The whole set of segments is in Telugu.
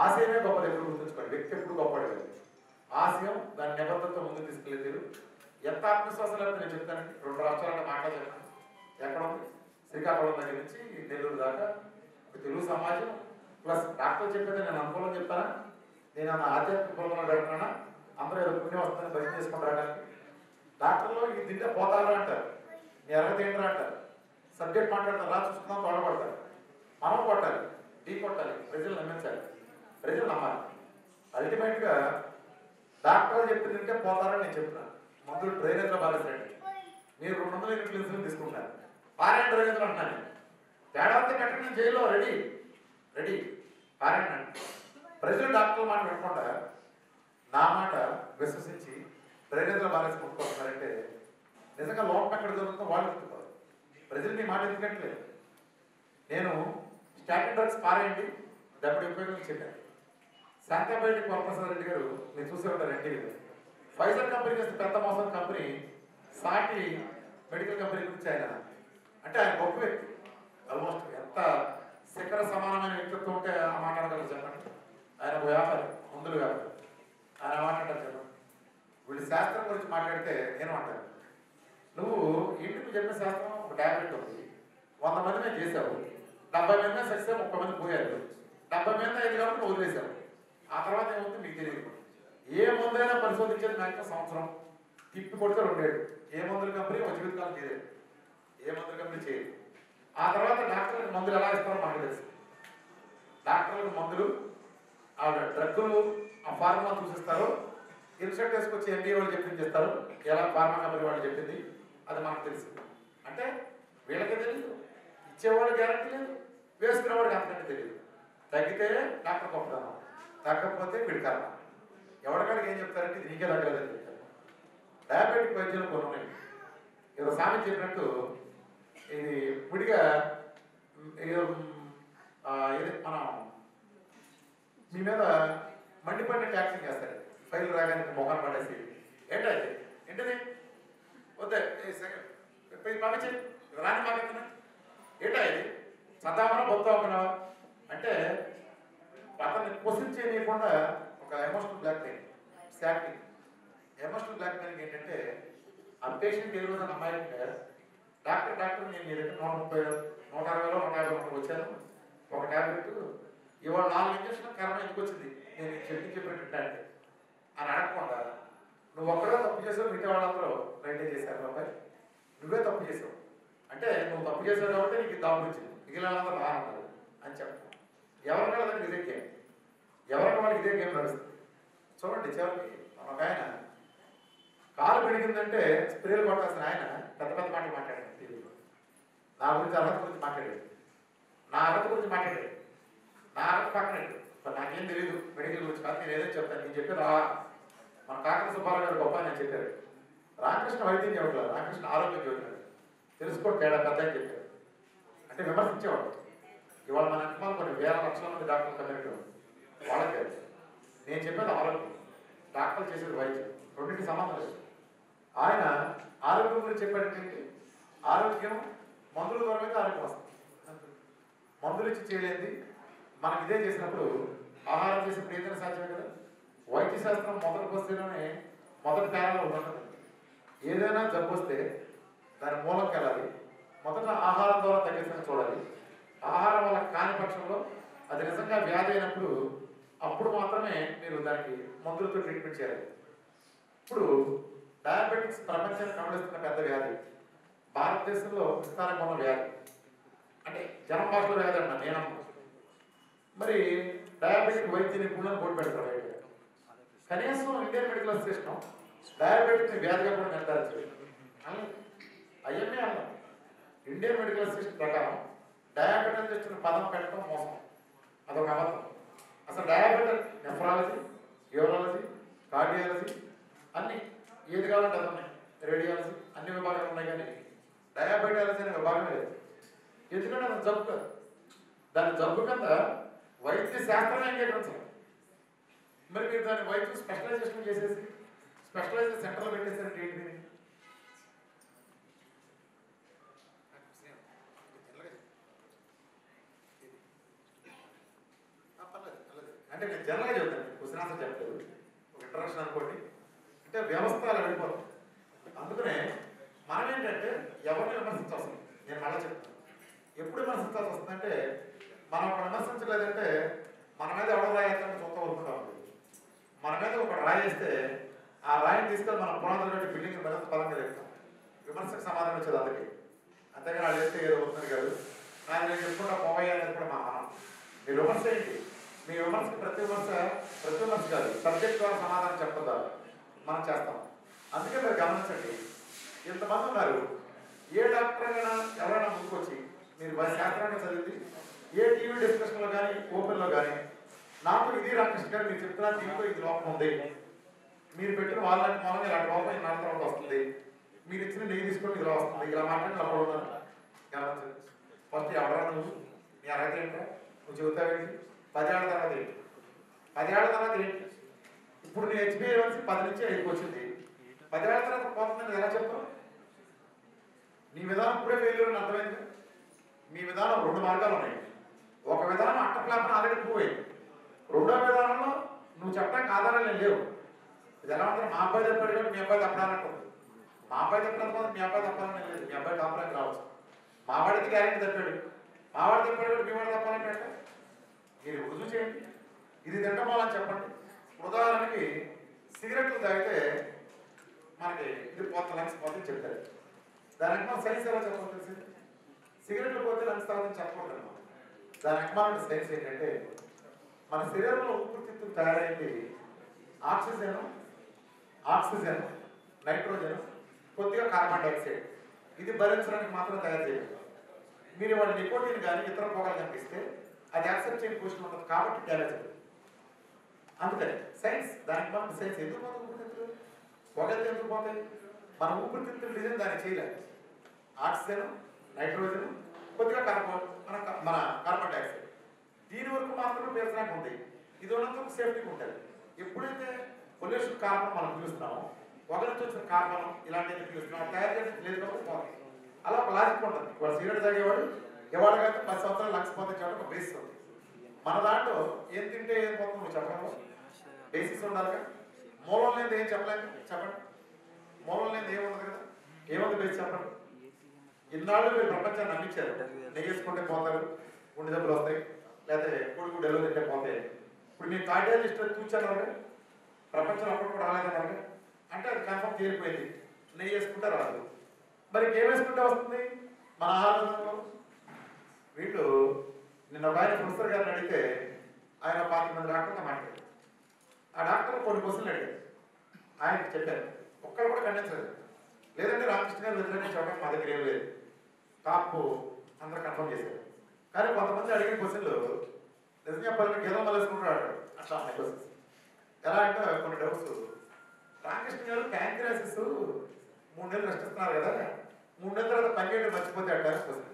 ఆశయమే గొప్పది ఎప్పుడు గుర్తుంచుకోండి వ్యక్తి ఎప్పుడు గొప్పది కాదు ఆశయం దాని నిబద్ధతతో ముందుకు తీసుకెళ్ళేది ఎంత ఆత్మవిశ్వాసం లేకపోతే నేను చెప్తానండి రెండు రాష్ట్రాలంటే మాట్లాడలేను ఎక్కడ ఉంది శ్రీకాకుళం దగ్గర నుంచి నెల్లూరు దాకా ఒక తెలుగు సమాజం ప్లస్ డాక్టర్ చెప్పేది నేను అనుకూలం చెప్తానా నేను నా ఆధ్యాత్మిక పొలంలో గడుపుతున్నా అందరూ ఏదో పుణ్యం వస్తుందని భజన చేసుకుంటారా డాక్టర్లో ఈ తింటే పోతారా అంటారు నీ అర్హత ఏంటరా అంటారు సబ్జెక్ట్ మాట్లాడతారు రా చూసుకుందాం తోడబడతారు మనం కొట్టాలి ఢీ కొట్టాలి ప్రజలు నమ్మించాలి ప్రజలు నమ్మాలి అల్టిమేట్గా డాక్టర్ చెప్పింది తింటే పోతారని నేను చెప్తున్నాను మందులు డ్రైనేజ్లో బాగేసండి మీరు రెండు వందల యూనిట్లు ఇన్సులిన్ తీసుకుంటారు పారాయణ డ్రైనేజ్లో అంటున్నాను తేడా అంతా కట్టండి నేను జైల్లో రెడీ రెడీ పారాయణ అండి ప్రజలు డాక్టర్ మాట వినకుండా నా మాట విశ్వసించి డ్రైనేజ్లో బారేసి కొట్టుకుంటున్నారంటే నిజంగా లోపం ఎక్కడ జరుగుతుందో వాళ్ళు చెప్తున్నారు ప్రజలు మీ మాట ఎందుకంటలేదు నేను స్టాటిన్ డ్రగ్స్ పారేయండి డబ్బుడు ఉపయోగం చెప్పాను శాంతాబయటి వరప్రసాద్ రెడ్డి గారు మీరు చూసే ఉంటారు ఎన్టీవీలో ఫైజర్ కంపెనీ చేస్తే పెద్ద మోసం కంపెనీ సాటి మెడికల్ కంపెనీ గురించి ఆయన అంటే ఆయన గొప్ప వ్యక్తి ఆల్మోస్ట్ ఎంత శిఖర సమానమైన వ్యక్తిత్వం ఉంటే ఆ మాట అనగలరు చెప్పండి ఆయన ఒక వ్యాపారి మందులు వ్యాపారి ఆయన మాట్లాడారు చెప్పండి వీళ్ళు శాస్త్రం గురించి మాట్లాడితే నేను అంటాను నువ్వు ఇంటికి చెప్పిన శాస్త్రం ఒక టాబ్లెట్ ఉంది వంద మంది మేము చేసావు డెబ్బై మంది మీద సక్సెస్ ముప్పై మంది పోయారు డెబ్బై మంది ఐదు కాబట్టి నువ్వు వదిలేసావు ఆ తర్వాత ఏమవుతుంది మీకు తెలియదు ఏ మందైనా పరిశోధించేది మ్యాక్సిమం సంవత్సరం తిప్పి కొడితే రెండేళ్ళు ఏ మందుల కంపెనీ ఒక జీవితకాలం చేయలేదు ఏ మందుల కంపెనీ చేయదు ఆ తర్వాత డాక్టర్లకు మందులు ఎలా ఇస్తారో మాకు తెలుసు డాక్టర్లకు మందులు ఆ డ్రగ్గులు ఆ ఫార్మా చూసిస్తారు ఇన్సెట్ వేసుకొచ్చి ఎంబీఏ వాళ్ళు చెప్పింది చేస్తారు ఎలా ఫార్మా కంపెనీ వాళ్ళు చెప్పింది అది మనకు తెలుసు అంటే వీళ్ళకే తెలియదు ఇచ్చేవాడు గ్యారంటీ లేదు వేసుకునేవాడికి అంతకంటే తెలియదు తగ్గితే డాక్టర్ గొప్పదనం తగ్గకపోతే వీడి కర్మ ఎవరికాడికి ఏం చెప్తారంటే ఇది నీకే తగ్గలేదని చెప్తారు డయాబెటిక్ వైద్యులు కొన్ని ఉన్నాయి ఏదో సామెత చెప్పినట్టు ఇది విడిగా ఏదో ఆ, ఇది మనం మీ మీద మండిపడిన ట్యాక్సింగ్ చేస్తారు ఫైల్ రాగానే మొహం పడేసి ఏంటది ఏంటది వద్దే ఏ సెకండ్ పోయి పంపించి రాని పంపిస్తున్నా ఏంటా ఇది చద్దామన్నా బొత్తామన్నావా అంటే అతన్ని క్వశ్చన్ చేయకుండా ఒక ఎమోషనల్ బ్లాక్ మెయిల్ శాక్టింగ్ ఎమోషనల్ బ్లాక్ మెయిలింగ్ ఏంటంటే ఆ పేషెంట్ ఏ రోజున అమ్మాయి ఉంటే డాక్టర్ డాక్టర్ నేను మీ దగ్గర నూట ముప్పై నూట అరవైలో నూట యాభై ఒకటి వచ్చాను ఒక టాబ్లెట్ ఇవాళ నాలుగు ఇంజక్షన్ కర్మ ఎందుకు వచ్చింది నేను నీకు చెప్పి చెప్పినట్టు అంటే అని అడగకుండా నువ్వు ఒక్కడే తప్పు చేసావు మిగతా వాళ్ళందరూ రైటే చేశారు బాబాయ్ నువ్వే తప్పు చేసావు అంటే నువ్వు తప్పు చేసావు కాబట్టి నీకు దాపు వచ్చింది మిగిలిన వాళ్ళందరూ బాగా ఉన్నారు అని చెప్పు ఎవరికైనా వాళ్ళకి ఇదే గేమ్ ఎవరికి వాళ్ళకి ఇదే గేమ్ నడుస్తుంది చూడండి చివరికి ఒక ఆయన కాలు పెరిగిందంటే స్ప్రేలు కొట్టాల్సిన ఆయన పెద్ద పెద్ద మాటలు మాట్లాడాడు టీవీలో నా గురించి అర్హత గురించి మాట్లాడాడు నా అర్హత గురించి మాట్లాడాడు నా అర్హత పక్కన పెట్టు. మరి నాకేం తెలియదు మెడికల్ గురించి కాదు నేను ఏదో చెప్తాను నేను చెప్పి రా మన కాకర సుబ్బారావు గారు గొప్ప నేను చెప్పారు రామకృష్ణ వైద్యం చెప్పట్లేదు రామకృష్ణ ఆరోగ్యం చెబుతున్నాడు తెలుసుకోండి తేడా పెద్ద అని చెప్పారు అంటే విమర్శించేవాడు ఇవాళ మన అనుమానం కొన్ని వేల లక్షల మంది డాక్టర్లు కమ్యూనిటీ ఉంది వాళ్ళకి తెలుసు. నేను చెప్పేది ఆరోగ్యం డాక్టర్లు చేసేది వైద్యం రెండింటి సంబంధం లేదు ఆయన ఆరోగ్యం గురించి చెప్పేటంటే ఆరోగ్యం మందుల ద్వారా అయితే ఆరోగ్యం వస్తుంది మందులు ఇచ్చి చేయలేంది మనకి ఇదే చేసినప్పుడు ఆహారం చేసినప్పుడు ఏదైనా సాధ్యమే కదా వైద్య శాస్త్రం మొదటి వస్తేనే మొదటి పేరాలో ఉంటుంది ఏదైనా జబ్బు వస్తే దాని మూలంకి వెళ్ళాలి మొదట ఆహారం ద్వారా తగ్గించడం చూడాలి ఆహారం వల్ల కాని పక్షంలో అది నిజంగా వ్యాధి అయినప్పుడు అప్పుడు మాత్రమే మీరు దానికి మందులతో ట్రీట్మెంట్ చేయాలి ఇప్పుడు డయాబెటిక్స్ ప్రపంచాన్ని కబలిస్తున్న పెద్ద వ్యాధి భారతదేశంలో విస్తారంగా ఉన్న వ్యాధి అంటే జనం భాషలో వ్యాధి అన్న నేను అనుకో. మరి డయాబెటిక్ వైద్య నిపుణులను బోర్డు పెడతారు బయట కనీసం ఇండియన్ మెడికల్ అసోసియేషన్ డయాబెటిక్ వ్యాధిగా కూడా నిర్ధారించారు అయ్యమే అన్నాం ఇండియన్ మెడికల్ అసోసియేషన్ ప్రకారం డయాబెటిస్ తెచ్చిన పదం పెట్టడం మోసం అదొక అబద్ధం అసలు డయాబెటిక్ నెఫ్రాలజీ యూరాలజీ కార్డియాలజీ అన్ని ఏది కావాలంటే అది ఉన్నాయి రేడియాలజీ అన్ని విభాగాలు ఉన్నాయి కానీ డయాబెటాలజీ అనే విభాగం లేదు ఎందుకంటే అది జబ్బు కాదు దాని జబ్బు కింద వైద్య శాస్త్రాన్ని అంగీకరించాలి మరి మీరు దాన్ని వైద్య స్పెషలైజేషన్ చేసేసి స్పెషలైజ్ సెంటర్లో పెట్టేసారంటే ఏంటి దీన్ని? ఆ, పర్లేదు, పర్లేదు. అంటే నేను జనరల్గా చెప్తాను క్వశ్చన్ ఆన్సర్ చెప్పలేదు ఒక ఇంట్రడక్షన్ అనుకోండి అంటే వ్యవస్థ అలా వెళ్ళిపోతుంది అందుకనే మనం ఏంటంటే ఎవరిని విమర్శించాల్సి వస్తుంది నేను మళ్ళీ చెప్తాను ఎప్పుడు విమర్శించాల్సి వస్తుందంటే మనం ఒక విమర్శించలేదంటే మన మీద ఎవడో రాయేస్తామని సొంత ఊరుకుంటా ఉంటుంది మన మీద ఒక రాయి వేస్తే ఆ రాయిని తీసుకొని మనం పునాదులు కట్టి బిల్డింగ్ మీద పదంగా చెప్తాం విమర్శకు సమాధానం వచ్చేది అందుకే అంతేగాని వాళ్ళు వేస్తే ఏదో అవుతుంది కాదు నాకు నేను చెప్పుకుంటా పోవయ్యా అనేది కూడా మా మనం మీరు విమర్శ ఏంటి మీ విమర్శకి ప్రతి విమర్శ ప్రతి విమర్శ కాదు సబ్జెక్ట్ ద్వారా సమాధానం చెప్పదా మనం చేస్తాం అందుకే మీరు గమనించండి ఇంతమంది ఉన్నారు ఏ డాక్టర్ అయినా ఎవరైనా ముందుకు వచ్చి మీరు వారి శాస్త్రాన్ని చదివింది ఏ టీవీ డిస్కషన్లో కానీ ఓపెన్లో కానీ నాకు ఇది రామకృష్ణ గారు మీరు చెప్తున్నా దీంట్లో ఇది లోపం ఉంది మీరు పెట్టిన వాళ్ళకి మూలంగా ఇలాంటి లోపం ఇలాంటి తర్వాత వస్తుంది మీరు ఇచ్చిన నెయ్యి తీసుకొని ఇలా వస్తుంది ఇలా మాట్లాడి అప్పుడు ఉన్నారు గమనించండి ఫస్ట్ ఎవరా నువ్వు నీ అర్హత ఏంటో నువ్వు చెబుతావేంటి పదేళ్ల తర్వాత ఏంటి పదేళ్ల తర్వాత ఏంటి ఇప్పుడు నీ హెచ్బిఐ వచ్చి పది నుంచి ఐదుకి వచ్చింది పదేళ్ల తర్వాత పోతుందని ఎలా చెప్తావు నీ విధానం ఇప్పుడే ఫెయిల్యూర్ అని అర్థమైంది మీ విధానం రెండు మార్గాలు ఉన్నాయి ఒక విధానం అట్ట ప్లాన్ ఆల్రెడీ ప్రూవ్ అయింది రెండో విధానంలో నువ్వు చెప్పడానికి ఆధారాలు ఏం లేవు ఇది ఎలా ఉంటుంది మా అబ్బాయి తప్పాడు కాబట్టి మీ అబ్బాయి తప్పడాలంటుంది మా అబ్బాయి తప్పినంత మీ అబ్బాయి తప్పాలని లేదు మీ అబ్బాయి తప్పడానికి రావచ్చు మా వాడికి గ్యారెంటీ తప్పాడు మా వాడు తప్పాడు కాబట్టి మీ వాడు తప్పాలంటే ఎట్లా? మీరు రుజువు చేయండి ఇది తింటమాలని చెప్పండి ఉదాహరణకి సిగరెట్లు తాగితే మనకి ఇది పోత లంగ్స్ పోతే చెప్తారు దానికి మనం సైన్స్ ఎలా చెప్పాలి తెలిసింది సిగరెట్లు పోతే లంగ్స్ తాగదని చెప్పకూడదు అన్నమాట. దాని అక్మాన సైన్స్ ఏంటంటే మన శరీరంలో ఊపిరితిత్తులు తయారైంది ఆక్సిజన్ ఆక్సిజన్ నైట్రోజన్ కొద్దిగా కార్బన్ డైఆక్సైడ్ ఇది భరించడానికి మాత్రం తయారు చేయాలి మీరు వాడి నికోటిన్ కానీ ఇతర పొగలు కనిపిస్తే అది యాక్సెప్ట్ చేయని పొజిషన్ ఉంటుంది కాబట్టి డ్యామేజ్ అవుతుంది అందుకని సైన్స్ దానికి మనం సైన్స్ ఎందుకు పోతుంది ఊపిరితిత్తులు పొగలు ఎందుకు పోతాయి మన ఊపిరితిత్తులు డిజైన్ దాన్ని చేయలేదు ఆక్సిజన్ నైట్రోజన్ కొద్దిగా కార్బన్ మన మన కార్బన్ డైఆక్సైడ్ దీని వరకు మాత్రమే పీల్చడానికి ఉంది ఇది ఉన్నందుకు సేఫ్టీగా ఉంటుంది ఎప్పుడైతే పొల్యూషన్ కార్బన్ మనం పీలుస్తున్నామో ఒక నుంచి వచ్చిన కార్బన్ ఇలాంటివి పీలుస్తున్నాం తయారు చేసి లేదు కాబట్టి పోతుంది అలా ఒక లాజిక్ ఉంటుంది వాడు సిగరెట్ తాగేవాడు ఎవరికైతే పది సంవత్సరాలు లక్ష పోతే చెప్పడం ఒక బేసిస్ ఉంది మన దాంట్లో ఏం తింటే ఏం పోతుంది నువ్వు చెప్పగలవు బేసిస్ ఉండాలిగా మూలం లేని ఏం చెప్పలేదు చెప్పండి మూలం లేని ఏముండదు కదా ఏముంది బేసిస్ చెప్పండి ఇన్నాళ్ళు మీరు ప్రపంచాన్ని నమ్మించారు నెయ్యి వేసుకుంటే పోతారు గుండె జబ్బులు వస్తాయి లేకపోతే కూడి గుడి ఎల్లు తింటే పోతాయి ఇప్పుడు మీరు కార్డియాలజిస్ట్ చూచారు ప్రపంచం అప్పుడు కూడా రాలేదన్నారు అంటే అది కన్ఫర్మ్ తేలిపోయింది నెయ్యి వేసుకుంటే రాదు మరి ఏం వేసుకుంటే వస్తుంది మన ఆహారంలో వీళ్ళు నిన్న ఒక ఆయన ప్రొఫెసర్ గారిని అడిగితే ఆయన పాతి మంది డాక్టర్తో మాట్లాడారు ఆ డాక్టర్ కొన్ని క్వశ్చన్లు అడిగారు ఆయనకి చెప్పారు ఒక్కరు కూడా ఖండించలేదు లేదంటే రామకృష్ణ గారు వ్యతిరేకించడం మా దగ్గర ఏం లేదు కాపు అందరూ కన్ఫర్మ్ చేశారు కానీ కొంతమంది అడిగిన క్వశ్చన్లు నిజం చెప్పాలంటే గేదం మళ్ళేసుకుంటాడు అట్లా ఉన్నాయి క్వశ్చన్స్ ఎలా అంటే కొన్ని డౌట్స్ రామకృష్ణ గారు ప్యాంక్రాసిస్ మూడు నెలలు రెస్ట్ ఇస్తున్నారు కదా మూడు నెలల తర్వాత పని చేయడం మర్చిపోతే అంటారు క్వశ్చన్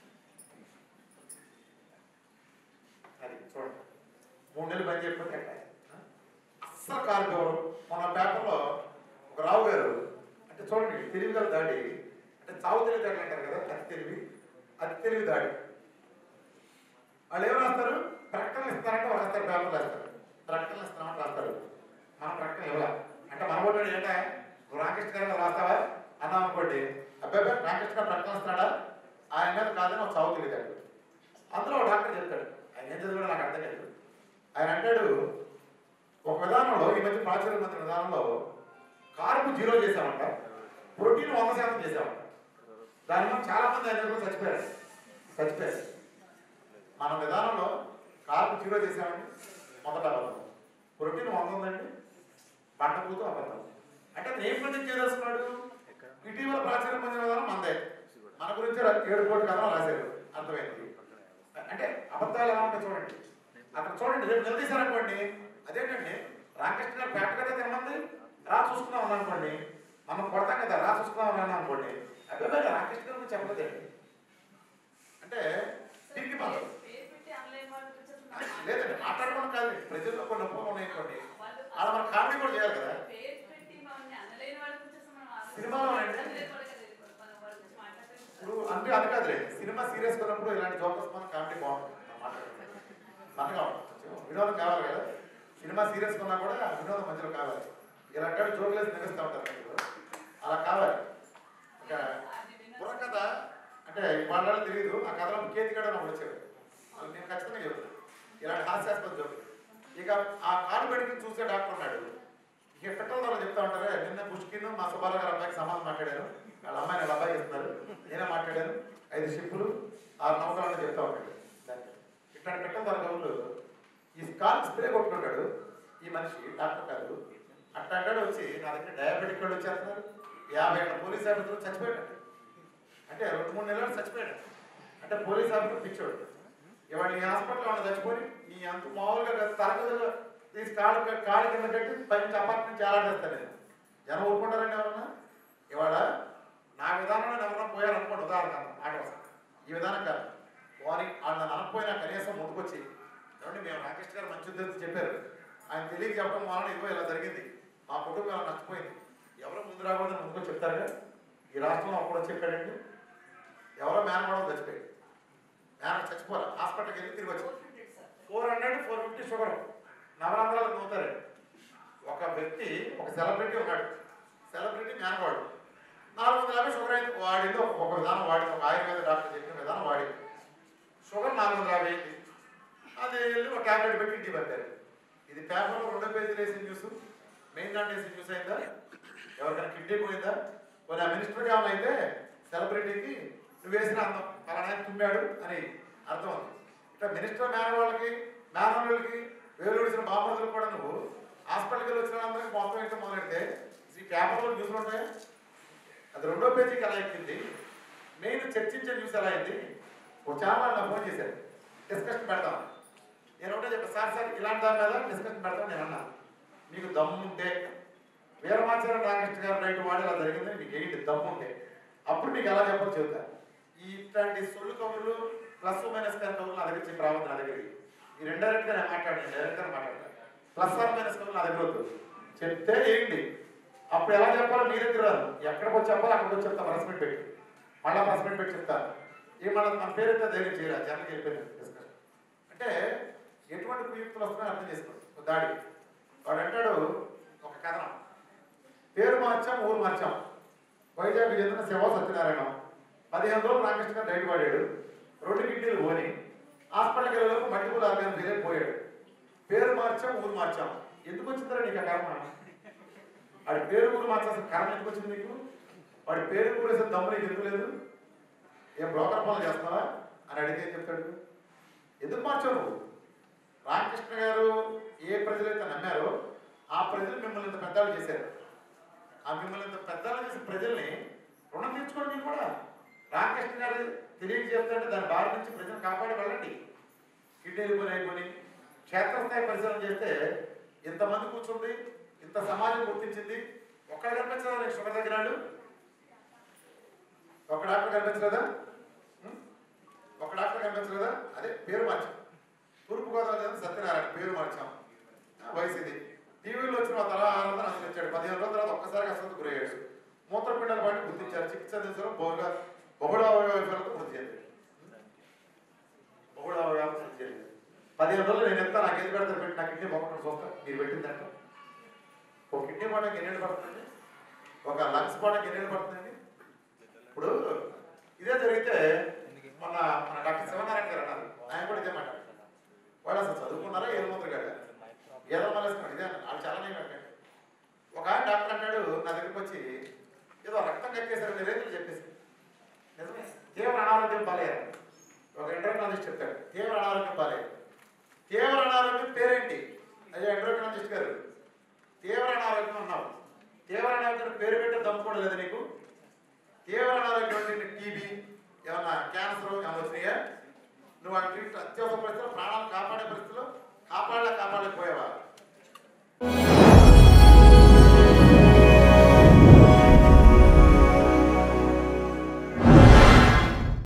అది చూడండి మూడు నెలలు పని చేయకపోతే అట్లా అస్సలు కాదు మన పేపర్లో ఒక రావు గారు అంటే చూడండి తెలివి గల దాడి అంటే చావు తెలివి దాడి అంటారు కదా అతి తెలివి అతి తెలివి దాడి వాళ్ళు ఏం రాస్తారు ప్రకటనలు ఇస్తారంటే వాళ్ళు రాస్తారు పేపర్లు రాస్తారు ప్రకటనలు ఇస్తామంటే రాస్తారు మన ప్రకటన ఇవ్వాలి అంటే మన ఓటు ఏంటంటే నువ్వు రామకృష్ణ గారు రాస్తావా అన్నాం అనుకోండి అబ్బాయి రామకృష్ణ గారు ప్రకటన ఇస్తున్నాడా ఆయన మీద కాదని ఒక చావు తెలియదాడు అందులో ఒక డాక్టర్ చెప్తాడు ఆయన ఏం చదివాడో నాకు అర్థం కాదు ఆయన అంటాడు ఒక విధానంలో ఈ మధ్య ప్రాచుర్యం పొందిన విధానంలో కార్బు జీరో చేసామంట ప్రోటీన్ వంద శాతం చేసామంట దానివల్ల చాలా మంది ఆయన కూడా చచ్చిపోయారు చచ్చిపోయారు మన విధానంలో కార్బు జీరో చేసామండి మొదట అబద్ధం ప్రోటీన్ వంద ఉందండి పంట పూత అబద్ధం అంటే అతను ఏం ప్రొజెక్ట్ చేయదలుచుకున్నాడు ఇటీవల ప్రాచుర్యం పొందిన విధానం మందే మన గురించి రా- ఏడు కోట్ల కథలు రాశారు అర్థమైంది అంటే అబద్ధాలు ఎలా ఉంటాయి చూడండి అక్కడ చూడండి రేపు నిలదీశారనుకోండి అదేంటండి రామకృష్ణ గారు పేట కదా తినమంది రా చూసుకుందాం అన్నాను అనుకోండి మనం కొడతాం కదా రా చూసుకుందాం అన్నాను అనుకోండి అబ్బాయి రామకృష్ణ గారు గురించి చెప్పలేదండి అంటే తిరిగి మనం లేదండి మాట్లాడుకోవడం కాదు ప్రజల్లో కొన్ని ఒప్పులు ఉన్నాయి అనుకోండి అలా మనం కామెడీ కూడా చేయాలి కదా సినిమాలో ఏంటి? ఇప్పుడు అంటే అది కాదులే సినిమా సీరియస్ ఉన్నప్పుడు ఇలాంటి జోకర్స్ మన కామెడీ బాగుంటుంది మనం మాట్లాడుకుంటే మనగా ఉంటుంది విషయం వినోదం కావాలి కదా సినిమా సీరియస్ ఉన్నా కూడా ఆ వినోదం మధ్యలో కావాలి ఇలా అంటే జోకులేసి నిలుస్తూ ఉంటారు మీరు. అలా కావాలి ఒక బుర్రకథ అంటే వాళ్ళ తెలియదు ఆ కథలో కేతిగడ నాకు వచ్చాడు అది నేను ఖచ్చితంగా చెబుతాను ఇలాంటి హాస్యాస్పద జోకులు ఇక ఆ కాలు పెడికి చూసే డాక్టర్ ఉన్నాడు ఇక పెట్టడం ద్వారా చెప్తా ఉంటారే నిన్న పుష్కిన్ మా సుబ్బారావు గారు అబ్బాయికి సమాధానం మాట్లాడాను వాళ్ళ అమ్మాయిని వాళ్ళ అబ్బాయి ఇస్తున్నారు నేనే మాట్లాడాను ఐదు షిప్పులు ఆరు నౌకరాలు చెప్తా ఉంటాడు దాన్ని. ఇట్లాంటి పెట్టడం ద్వారా కవులు ఈ కాలు స్ప్రే కొట్టుకుంటాడు ఈ మనిషి డాక్టర్ కాదు అట్లాంటాడు వచ్చి నా దగ్గర డయాబెటిక్ వాళ్ళు వచ్చేస్తున్నారు యాభై ఏళ్ళ పోలీస్ ఆఫీసర్ చచ్చిపోయాడు అంటే రెండు మూడు నెలలు చచ్చిపోయాడు అంటే పోలీస్ ఆఫీసర్ పిచ్చోడు ఇవాళ నీ హాస్పిటల్లో ఉన్న చచ్చిపోయి నీ అంత మామూలుగా తరగతిలో తీసి కాళ్ళు కాళ్ళు కింద కట్టి పైన అపార్ట్మెంట్ చాలా చేస్తాను నేను జనం ఊరుకుంటారండి ఎవరన్నా ఇవాళ నా విధానంలో ఎవరన్నా పోయారు అనుకోండి ఉదాహరణ మాట వస్తాను ఈ విధానం కాదు వారి వాళ్ళు నన్ను అనకపోయినా కనీసం ముందుకొచ్చి ఏమండి మేము రాకేష్ గారు మంచి ఉద్దేశం చెప్పారు ఆయన తెలియక చెప్పడం వలన ఇదిగో ఇలా జరిగింది మా కుటుంబం ఇలా నష్టపోయింది ఎవరో ముందు రాకూడదని ముందుకు చెప్తారుగా ఈ రాష్ట్రంలో అప్పుడు చెప్పాడండి ఎవరో మేనగొడవ చచ్చిపోయాడు మేన చచ్చిపోరా హాస్పిటల్కి వెళ్ళి తిరిగి వచ్చి four hundred four fifty sugar నవరంధ్రాలు నవ్వుతారు ఒక వ్యక్తి ఒక సెలబ్రిటీ ఉన్నాడు సెలబ్రిటీ మేనవాడు నాలుగు వందల యాభై షుగర్ అయింది వాడింది ఒక ఒక విధానం వాడింది ఒక ఆయుర్వేద డాక్టర్ చెప్పిన విధానం వాడింది షుగర్ నాలుగు వందల యాభై అయింది అది వెళ్ళి ఒక టాబ్లెట్ పెట్టి ఇంటికి పెట్టారు ఇది పేపర్లో రెండో పేజీలు వేసిన న్యూస్ మెయిన్ దాంట్లో వేసిన న్యూస్ అయిందా ఎవరికైనా కిడ్నీ పోయిందా కొన్ని ఆ మినిస్టర్గా ఏమైనా అయితే సెలబ్రిటీకి నువ్వు వేసిన అందం పలానా ఆయన తుమ్మాడు అని అర్థం ఉంది ఇట్లా మినిస్టర్ మేన వాళ్ళకి మేనవాళ్ళకి వేలు విడిచిన బామ్మతులకు కూడా నువ్వు హాస్పిటల్కి వెళ్ళి వచ్చిన అందరికి మొత్తం అయితే మొదలెడితే ఈ పేపర్లో న్యూస్లు ఉంటాయా అది రెండో పేజీకి ఎలా ఎక్కింది మెయిన్ చర్చించే న్యూస్ ఎలా అయింది ఒక ఛానల్ నాకు ఫోన్ చేశారు డిస్కషన్ పెడతాం నేను ఒకటే చెప్పాను సార్ సార్ ఇలాంటి దాని మీద డిస్కషన్ పెడతాం నేను అన్నా మీకు దమ్ము ఉంటే వీరమాచార్య రామకృష్ణ గారు రైట్ వాడి ఇలా జరిగింది మీకు ఏంటి దమ్ము ఉంటే అప్పుడు మీకు ఎలా చెప్పచ్చు చెబుతా ఈ ఇట్లాంటి సొల్లు కబుర్లు ప్లస్ మైనస్ కానీ కబుర్లు నా దగ్గర చెప్పి రావద్దు నా దగ్గరికి ఈ రెండైరెక్ట్గా నేను మాట్లాడాను డైరెక్ట్గా మాట్లాడతాను ప్లస్ ఆర్ మైనస్ కబుర్లు నా దగ్గర వద్దు చెప్తే ఏంటి అప్పుడు ఎలా చెప్పాలో మీ దగ్గర రాదు ఎక్కడికి వచ్చి చెప్పాలో అక్కడికి వచ్చి చెప్తాను ప్రెస్ మీట్ పెట్టి మళ్ళీ ప్రెస్ మీట్ పెట్టి చెప్తాను ఈ మన మన పేరు అయితే ధైర్యం చేయరా జనానికి వెళ్ళిపోయింది డిస్కషన్ అంటే ఎటువంటి కుయుక్తులు వస్తున్నాయో అర్థం చేసుకోండి ఒక దాడి వాడు అంటాడు ఒక కథనం పేరు మార్చాం ఊరు మార్చాం వైజాగ్ చెందిన శివ సత్యనారాయణ పదిహేను రోజులు రామకృష్ణ గారు డైట్ వాడాడు రెండు కిడ్నీలు పోని హాస్పిటల్కి వెళ్ళేలోపు మల్టిపుల్ ఆర్గాన్ ఫెయిల్ పోయాడు పేరు మార్చాం ఊరు మార్చాం ఎందుకు వచ్చిందిరా నీకు ఆ కర్మ వాడి పేరు ఊరు మార్చాల్సిన కారణం ఎందుకు వచ్చింది నీకు వాడి పేరు ఊరు వేసిన దమ్ము నీకు ఎందుకు లేదు ఏం బ్రోకర్ పనులు చేస్తావా అని అడిగితే ఏం చెప్తాడు ఎందుకు మార్చావు నువ్వు రామకృష్ణ గారు ఏ ప్రజలైతే నమ్మారో ఆ ప్రజలు మిమ్మల్ని ఇంత పెద్దలు చేశారు ఆ మిమ్మల్ని ఇంత పెద్దలు చేసిన ప్రజల్ని రుణం తీర్చుకోండి మీరు కూడా రామకృష్ణ గారు తెలియజేస్తుంటే దాని బారి నుంచి ప్రజలు కాపాడి వెళ్ళండి కిడ్నీలు కొని అయిపోయి క్షేత్రస్థాయి పరిశీలన చేస్తే ఇంతమంది కూర్చుంది ఇంత సమాజం గుర్తించింది ఒక్కడ కనిపించదా నీకు షుగర్ దగ్గరాడు ఒక డాక్టర్ కనిపించలేదా ఉం? ఒక డాక్టర్ కనిపించలేదా అదే పేరు మార్చాం తూర్పుగోదావరి జిల్లా సత్యనారాయణ పేరు మార్చాం ఆ, వయసు ఇది టీవీలో వచ్చిన తల ఆనందం అసలు వచ్చాడు పదిహేను రోజుల తర్వాత ఒక్కసారిగా అసలు గురయ్యాడు మూత్రపిండాల పాటు గుర్తించారు చికిత్స అందించడం బహుళ బహుళ అవయవాలతో వృద్ధి చెందాడు బహుళ అవయవాలు వృద్ధి చెందాడు పదిహేను రోజులు నేను ఎంత నాకు ఏది పెడతారు పెట్టి నా కిడ్నీ మొక్కలు చూస్తా మీరు పెట్టిందంట ఒక కిడ్నీ పడడానికి ఎన్ని ఏళ్ళు పడుతుంది ఒక లంగ్స్ పడడానికి ఎన్ని ఏళ్ళు పడుతుంది ఇప్పుడు ఇదే జరిగితే మన మన డాక్టర్ శివనారాయణ గారు అన్నారు ఆయన కూడా ఇదే మాట వాడు అసలు చదువుకున్నారా ఏదో మంత్రి గారు ఏదో మళ్ళీ ఇదే అన్నారు వాళ్ళు చాలా నేను అడిగాడు ఒక ఆయన డాక్టర్ అంటాడు నా దగ్గరికి వచ్చి ఏదో రక్తం కక్కేశారు రేతులు చెప్పేసి నిజమే తీవ్ర అనారోగ్యం పాలయ్యారు ఒక ఎండ్రోక్రాలజిస్ట్ చెప్తాడు తీవ్ర అనారోగ్యం పాలయ్యారు తీవ్ర అనారోగ్యం పేరేంటి అయ్యా ఎండ్రోక్రాలజిస్ట్ గారు తీవ్ర అనారోగ్యం అన్నావు తీవ్ర అనారోగ్యం పేరు పెట్టే దమ్ము కూడా లేదు నీకు తీవ్ర అనారోగ్యం అంటే నీకు టీబీ ఏమన్నా క్యాన్సర్ ఏమైనా వచ్చినాయా నువ్వు ఆ ట్రీట్ అత్యవసర పరిస్థితిలో ప్రాణాలు కాపాడే పరిస్థితిలో కాపాడలే కాపాడలేకపోయావా